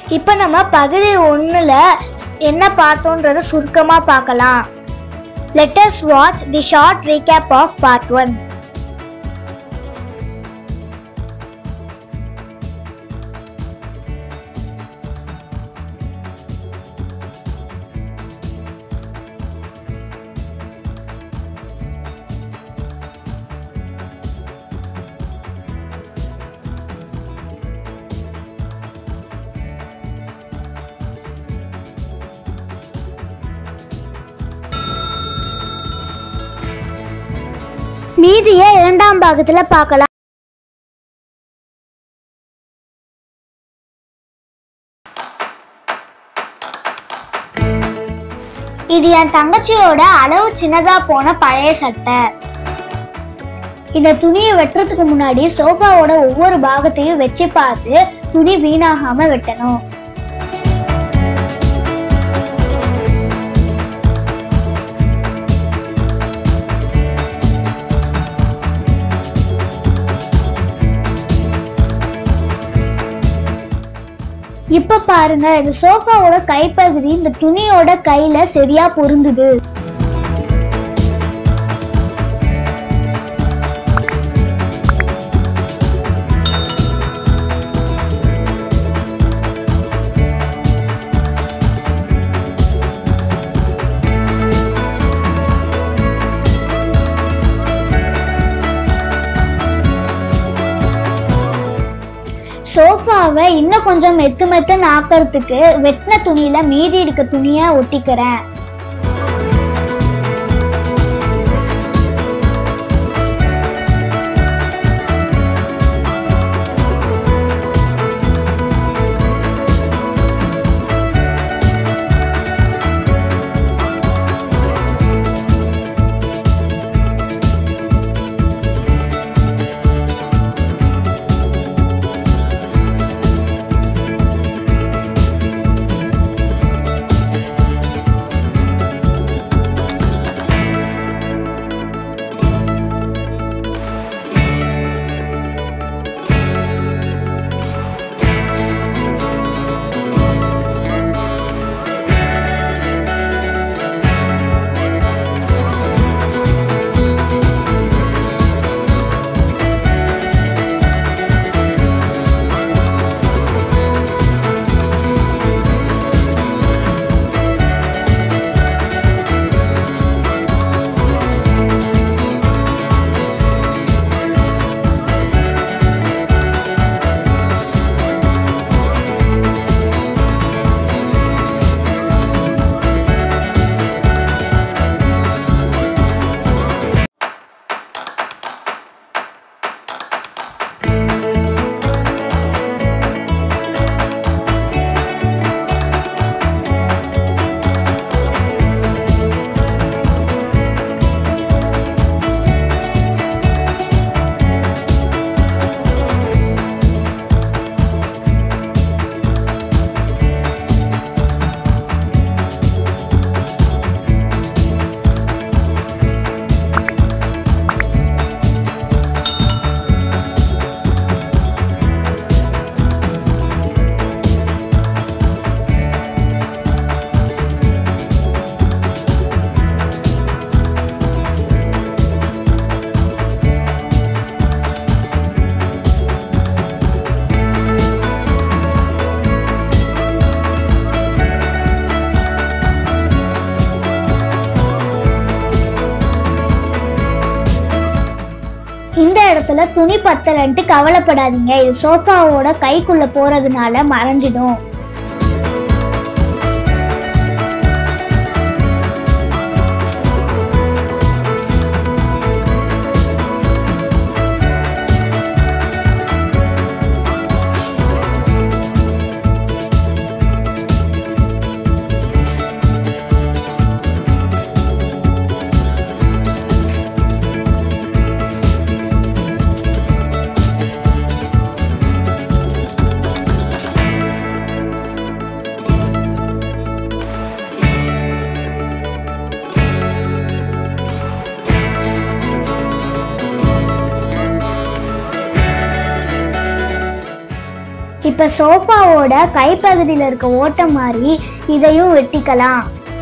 இப்போ நம்ம பகுதி ஒன்றில் என்ன பார்த்தோன்றத சுருக்கமாக பார்க்கலாம் let's watch the short recap of part one மீதியை இரண்டாம் பாகத்தில் பார்க்கலாம் இது என் தங்கச்சியோட அளவு சின்னதா போன பழைய சட்டை இந்த துணியை வெட்டுறதுக்கு முன்னாடி சோஃபாவோட ஒவ்வொரு பாகத்தையும் வச்சு பார்த்து துணி வீணாகாம வெட்டணும் இப்ப பாருங்க இந்த சோஃபாவோட கைப்பகுதி இந்த துணியோட கையில சரியா பொருந்துது சோஃபாவை இன்னும் கொஞ்சம் மெத்து மெத்துன்னு ஆக்கிறதுக்கு வெட்டின துணியில மீதி இருக்க துணியை ஒட்டிக்கிறேன் இந்த இடத்துல துணி பத்தலன்ட்டு கவலைப்படாதீங்க இது சோஃபாவோட கைக்குள்ள போறதுனால மறைஞ்சிடும் இப்ப சோஃபாவோட கைப்பகுதியில் இருக்க ஓட்டை மாதிரி இதையும் வெட்டிக்கலாம்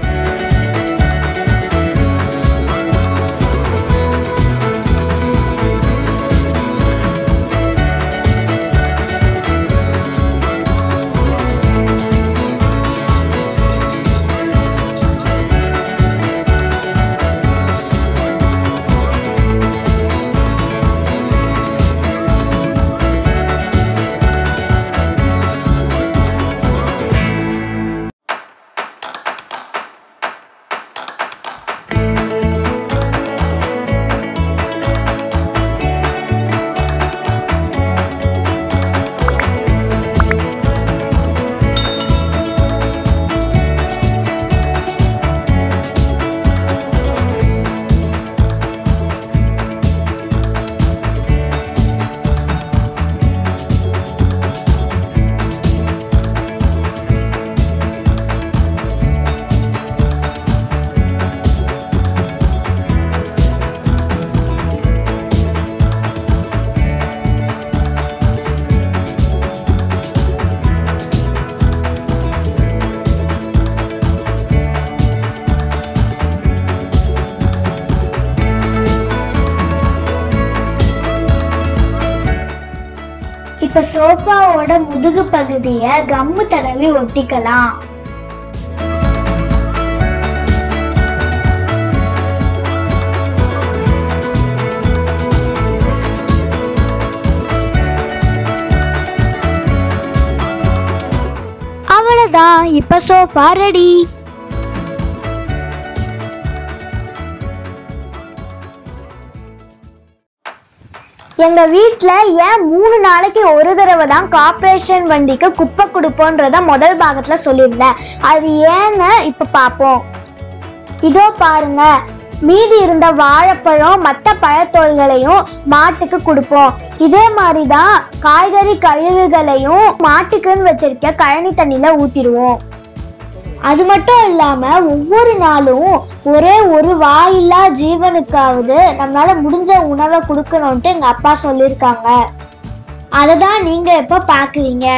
இப்ப சோஃபாவோட முதுகு பகுதியை கம்மு தடவி ஒட்டிக்கலாம் அவ்வளவுதான் இப்ப சோஃபா ரெடி எங்க வீட்ல ஏன் மூணு நாளைக்கு ஒரு தடவை தான் கார்ப்பரேஷன் வண்டிக்கு குப்பை கொடுப்போன்றத முதல் பாகத்துல சொல்லியிருந்தேன் அது ஏன்னு இப்ப பார்ப்போம் இதோ பாருங்க மீதி இருந்த வாழைப்பழம் மற்ற பழத்தோல்களையும் மாட்டுக்கு கொடுப்போம் இதே மாதிரி தான் காய்கறி கழிவுகளையும் மாட்டுக்குன்னு வச்சிருக்க கழனி தண்ணியில ஊத்திடுவோம் அது மட்டும் இல்லாம ஒவ்வொரு நாளும் ஒரே ஒரு வாயில்லா ஜீவனுக்காவது நம்மளால முடிஞ்ச உணவை கொடுக்கணும்ட்டு எங்க அப்பா சொல்லியிருக்காங்க அதை தான் நீங்க இப்ப பாக்குறீங்க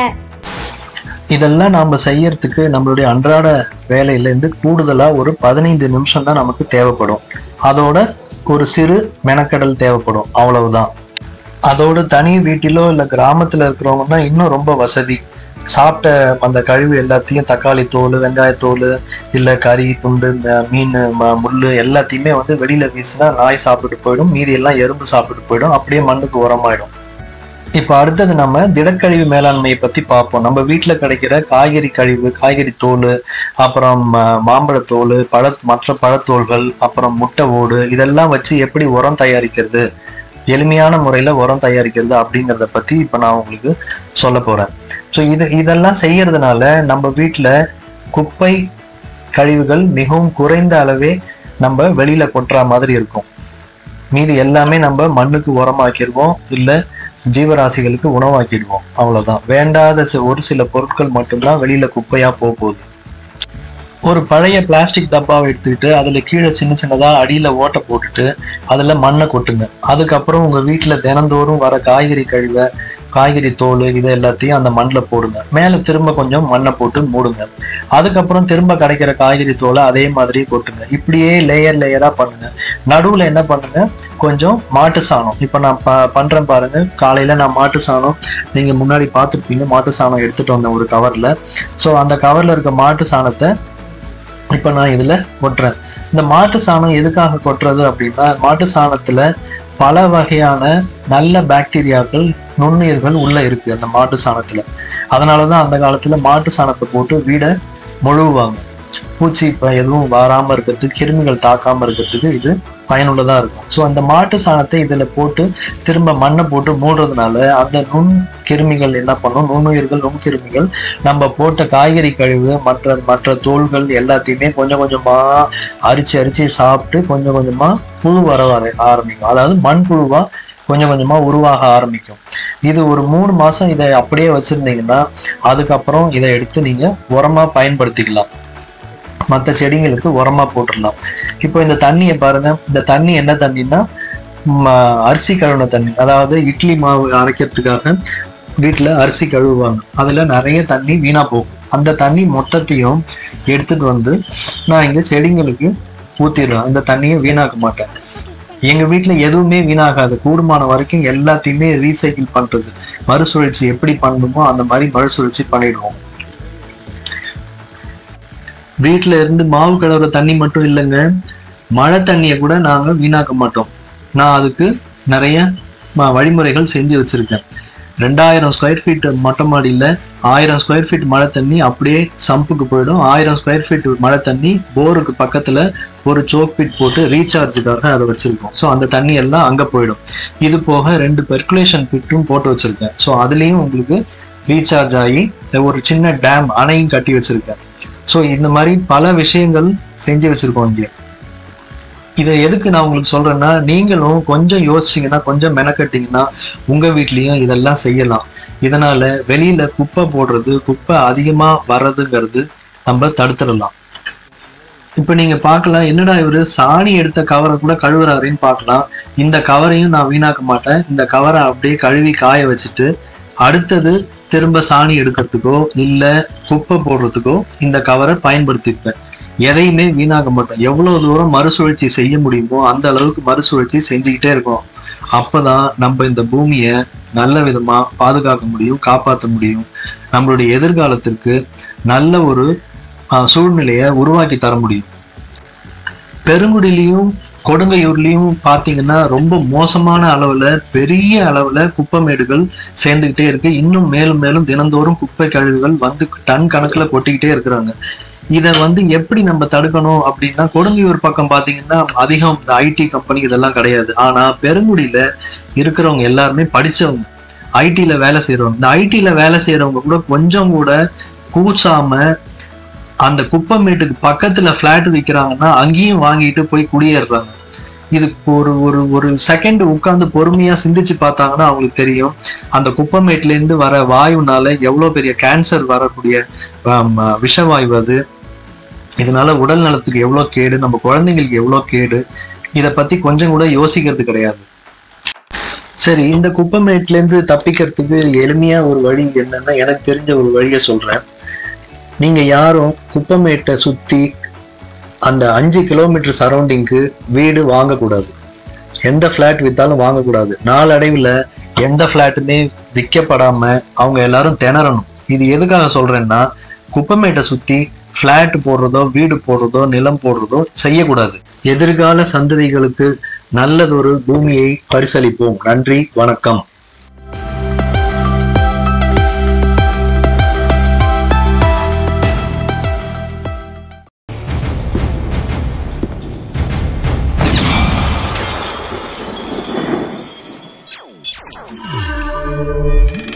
இதெல்லாம் நாம செய்யறதுக்கு நம்மளுடைய அன்றாட வேலையிலேருந்து கூடுதலா ஒரு பதினைந்து நிமிஷம் தான் நமக்கு தேவைப்படும் அதோட ஒரு சிறு மெனக்கடல் தேவைப்படும் அவ்வளவுதான் அதோட தனி வீட்டிலோ இல்லை கிராமத்துல இருக்கிறவங்க தான் இன்னும் ரொம்ப வசதி சாப்பிட்ட அந்த கழிவு எல்லாத்தையும் தக்காளி தோல் வெங்காயத்தோல் இல்லை கறி துண்டு இந்த மீன் ம- முள்ளு எல்லாத்தையுமே வந்து வெளியில வீசினா நாய் சாப்பிட்டு போயிடும் மீதி எல்லாம் எறும்பு சாப்பிட்டு போயிடும் அப்படியே மண்ணுக்கு உரமாயிடும் இப்போ அடுத்தது நம்ம திடக்கழிவு மேலாண்மையை பத்தி பார்ப்போம் நம்ம வீட்ல கிடைக்கிற காய்கறி கழிவு காய்கறி தோல் அப்புறம் ம- மாம்பழத்தோல் பழ மற்ற பழத்தோல்கள் அப்புறம் முட்டை ஓடு இதெல்லாம் வச்சு எப்படி உரம் தயாரிக்கிறது எளிமையான முறையில உரம் தயாரிக்கிறது அப்படிங்கிறத பத்தி இப்ப நான் உங்களுக்கு சொல்ல போறேன் ஸோ இது இதெல்லாம் செய்யறதுனால நம்ம வீட்ல குப்பை கழிவுகள் மிகவும் குறைந்த அளவே நம்ம வெளியில கொட்டுற மாதிரி இருக்கும் மீதி எல்லாமே நம்ம மண்ணுக்கு உரமாக்கிடுவோம் இல்ல ஜீவராசிகளுக்கு உணவாக்கிடுவோம் அவ்வளவுதான் வேண்டாத சி- ஒரு சில பொருட்கள் மட்டும்தான் வெளியில குப்பையா போக போகுது ஒரு பழைய பிளாஸ்டிக் டப்பாவை எடுத்துக்கிட்டு அதுல கீழே சின்ன சின்னதா அடியில ஓட்டை போட்டுட்டு அதுல மண்ணை கொட்டுங்க அதுக்கப்புறம் உங்க வீட்டுல தினந்தோறும் வர காய்கறி கழிவை காய்கறி தோல் இது எல்லாத்தையும் அந்த மண்ணில் போடுங்க மேலே திரும்ப கொஞ்சம் மண்ணை போட்டு மூடுங்க அதுக்கப்புறம் திரும்ப கிடைக்கிற காய்கறி தோலை அதே மாதிரி கொட்டுங்க இப்படியே லேயர் லேயரா பண்ணுங்க நடுவுல என்ன பண்ணுங்க கொஞ்சம் மாட்டு சாணம் இப்போ நான் ப பண்றேன் பாருங்க காலையில நான் மாட்டு சாணம் நீங்க முன்னாடி பார்த்துருப்பீங்க மாட்டு சாணம் எடுத்துட்டு வந்தேன் ஒரு கவர்ல ஸோ அந்த கவர்ல இருக்க மாட்டு சாணத்தை இப்போ நான் இதுல கொட்டுறேன் இந்த மாட்டு சாணம் எதுக்காக கொட்டுறது அப்படின்னா மாட்டு சாணத்துல பல வகையான நல்ல பாக்டீரியாக்கள் நுண்ணுயிர்கள் உள்ள இருக்கு அந்த மாட்டு சாணத்துல அதனாலதான் அந்த காலத்துல மாட்டு சாணத்தை போட்டு வீடை முழுவாங்க பூச்சி இப்போ எதுவும் வராம இருக்கிறதுக்கு கிருமிகள் தாக்காம இருக்கிறதுக்கு இது பயனுள்ளதா இருக்கும் ஸோ அந்த மாட்டு சாணத்தை இதுல போட்டு திரும்ப மண்ணை போட்டு மூடுறதுனால அந்த நுண் கிருமிகள் என்ன பண்ணும் நுண்ணுயிர்கள் நுண்கிருமிகள் நம்ம போட்ட காய்கறி கழிவு மற்ற மற்ற தோள்கள் எல்லாத்தையுமே கொஞ்சம் கொஞ்சமா அரிச்சு அரிச்சு சாப்பிட்டு கொஞ்சம் கொஞ்சமா புழு வர வர ஆரம்பிக்கும் அதாவது மண் புழுவா கொஞ்சம் கொஞ்சமா உருவாக ஆரம்பிக்கும் இது ஒரு மூணு மாசம் இதை அப்படியே வச்சிருந்தீங்கன்னா அதுக்கப்புறம் இதை எடுத்து நீங்க உரமா பயன்படுத்திக்கலாம் மற்ற செடிங்களுக்கு உரமா போட்டுடலாம் இப்போ இந்த தண்ணியை பாருங்க இந்த தண்ணி என்ன தண்ணின்னா ம, அரிசி கழுவின தண்ணி அதாவது இட்லி மாவு அரைக்கிறதுக்காக வீட்டில் அரிசி கழுவுவாங்க அதில் நிறைய தண்ணி வீணாக போகும் அந்த தண்ணி மொத்தத்தையும் எடுத்துட்டு வந்து நான் இங்கே செடிங்களுக்கு ஊற்றிடுவேன் அந்த தண்ணியை வீணாக்க மாட்டேன் எங்க வீட்ல எதுவுமே வீணாகாது கூடுமான வரைக்கும் எல்லாத்தையுமே ரீசைக்கிள் பண்றது மறுசுழற்சி எப்படி பண்ணணுமோ அந்த மாதிரி மறுசுழற்சி பண்ணிடுவோம் வீட்ல இருந்து மாவு கலவுற தண்ணி மட்டும் இல்லைங்க மழை தண்ணியை கூட நாங்க வீணாக்க மாட்டோம் நான் அதுக்கு நிறைய ம- வழிமுறைகள் செஞ்சு வச்சிருக்கேன் ரெண்டாயிரம் ஸ்கொயர் ஃபீட் மொட்டை மாடியில் ஆயிரம் ஸ்கொயர் ஃபீட் மழை தண்ணி அப்படியே சம்புக்கு போயிடும் ஆயிரம் ஸ்கொயர் ஃபீட் மழை தண்ணி போருக்கு பக்கத்துல ஒரு சோக் பிட் போட்டு ரீசார்ஜுக்காக அதை வச்சிருக்கோம் ஸோ அந்த தண்ணி எல்லாம் அங்க போயிடும் இது போக ரெண்டு பெர்குலேஷன் பிட்டும் போட்டு வச்சிருக்கேன் ஸோ அதுலேயும் உங்களுக்கு ரீசார்ஜ் ஆகி ஒரு சின்ன டேம் அணையும் கட்டி வச்சிருக்கேன் ஸோ இந்த மாதிரி பல விஷயங்கள் செஞ்சு வச்சிருக்கோம் இங்கே இதை எதுக்கு நான் உங்களுக்கு சொல்றேன்னா நீங்களும் கொஞ்சம் யோசிச்சீங்கன்னா கொஞ்சம் மெனக்கட்டிங்கன்னா உங்க வீட்லயும் இதெல்லாம் செய்யலாம் இதனால வெளியில குப்பை போடுறது குப்பை அதிகமா வர்றதுங்கிறது நம்ம தடுத்துடலாம் இப்ப நீங்க பார்க்கலாம் என்னடா இவரு சாணி எடுத்த கவரை கூட கழுவுறாருன்னு பார்க்கலாம் இந்த கவரையும் நான் வீணாக்க மாட்டேன் இந்த கவரை அப்படியே கழுவி காய வச்சுட்டு அடுத்தது திரும்ப சாணி எடுக்கிறதுக்கோ இல்ல குப்பை போடுறதுக்கோ இந்த கவரை பயன்படுத்திப்பேன் எதையுமே வீணாக்க மாட்டோம் எவ்வளவு தூரம் மறுசுழற்சி செய்ய முடியுமோ அந்த அளவுக்கு மறுசுழற்சி செஞ்சுக்கிட்டே இருக்கோம் அப்பதான் நம்ம இந்த பூமியை நல்ல விதமா பாதுகாக்க முடியும் காப்பாற்ற முடியும் நம்மளுடைய எதிர்காலத்திற்கு நல்ல ஒரு ஆஹ், சூழ்நிலையை உருவாக்கி தர முடியும் பெருங்குடிலையும் கொடுங்கையூர்லயும் பாத்தீங்கன்னா ரொம்ப மோசமான அளவுல பெரிய அளவுல குப்பைமேடுகள் சேர்ந்துகிட்டே இருக்கு இன்னும் மேலும் மேலும் தினந்தோறும் குப்பை கழிவுகள் வந்து டன் கணக்குல கொட்டிக்கிட்டே இருக்கிறாங்க இதை வந்து எப்படி நம்ம தடுக்கணும் அப்படின்னா கொடுங்கையூர் பக்கம் பாத்தீங்கன்னா அதிகம் இந்த ஐடி கம்பெனி இதெல்லாம் கிடையாது ஆனா பெருங்குடியில இருக்கிறவங்க எல்லாருமே படிச்சவங்க ஐடில வேலை செய்யறவங்க இந்த ஐடில வேலை செய்யறவங்க கூட கொஞ்சம் கூட கூச்சாம அந்த குப்பைமேட்டுக்கு பக்கத்துல ஃபிளாட் விற்கிறாங்கன்னா அங்கேயும் வாங்கிட்டு போய் குடியேறுறாங்க இதுக்கு ஒரு ஒரு ஒரு செகண்ட் உட்கார்ந்து பொறுமையா சிந்திச்சு பார்த்தாங்கன்னா அவங்களுக்கு தெரியும் அந்த குப்பைமேட்ல இருந்து வர வாயுனால எவ்வளவு பெரிய கேன்சர் வரக்கூடிய ஆம், விஷவாயு அது இதனால உடல் நலத்துக்கு எவ்வளவு கேடு நம்ம குழந்தைங்களுக்கு எவ்வளவு கேடு இதை பத்தி கொஞ்சம் கூட யோசிக்கிறது கிடையாது சரி இந்த குப்பைமேட்ல இருந்து தப்பிக்கிறதுக்கு எளிமையா ஒரு வழி என்னன்னா எனக்கு தெரிஞ்ச ஒரு வழியை சொல்றேன் நீங்க யாரும் குப்பைமேட்டை சுத்தி அந்த அஞ்சு கிலோமீட்டர் சரௌண்டிங்க்கு வீடு வாங்கக்கூடாது எந்த ஃபிளாட் வித்தாலும் வாங்கக்கூடாது நாளடைவில் எந்த ஃபிளாட்டுமே விற்கப்படாம அவங்க எல்லாரும் திணறணும் இது எதுக்காக சொல்றேன்னா குப்பைமேட்டை சுத்தி ஃபிளாட் போடுறதோ வீடு போடுறதோ நிலம் போடுறதோ செய்யக்கூடாது எதிர்கால சந்ததிகளுக்கு நல்லதொரு பூமியை பரிசளிப்போம் நன்றி வணக்கம் Thank you.